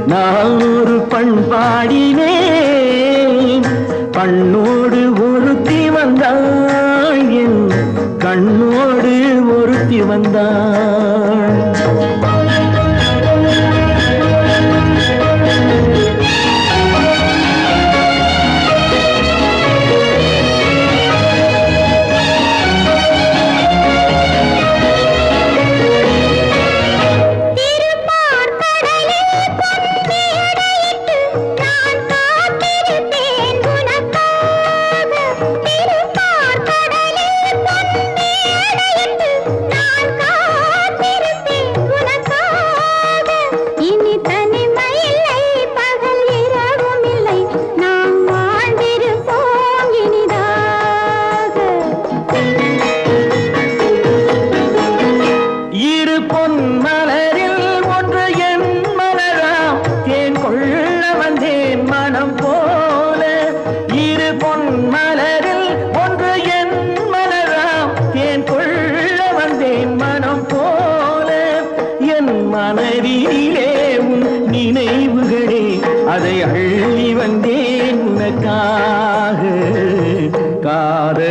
நான் ஒரு பண்பாடினேன் பண்ணோடு ஒருத்தி வந்தாள் என் கண்ணோடு ஒருத்தி வந்தாள் திருப்பார்கடலே பொன்மேடையிட்டு நான் காத்திருப்பேன் உனக்காக. திருப்பார்கடலே பொன்மேடையிட்டு நான் காத்திருப்பேன் உனக்காக. இனி தனிமையில்லை, பகல் இரவும் இல்லை, நாம் வாழ்ந்திருப்போம் இனிதாக இரு பொன் மலரில் ஒன்று என் மலராம் தேன் கொள்ள வந்தேன் மனம் போல இரு பொன் மலரில் ஒன்று என் மலராம் தேன் கொள்ள வந்தேன் மனம் போல என் மனதிலே உன் நினைவுகளே அதை அள்ளி வந்தேன் உனக்காக காதல்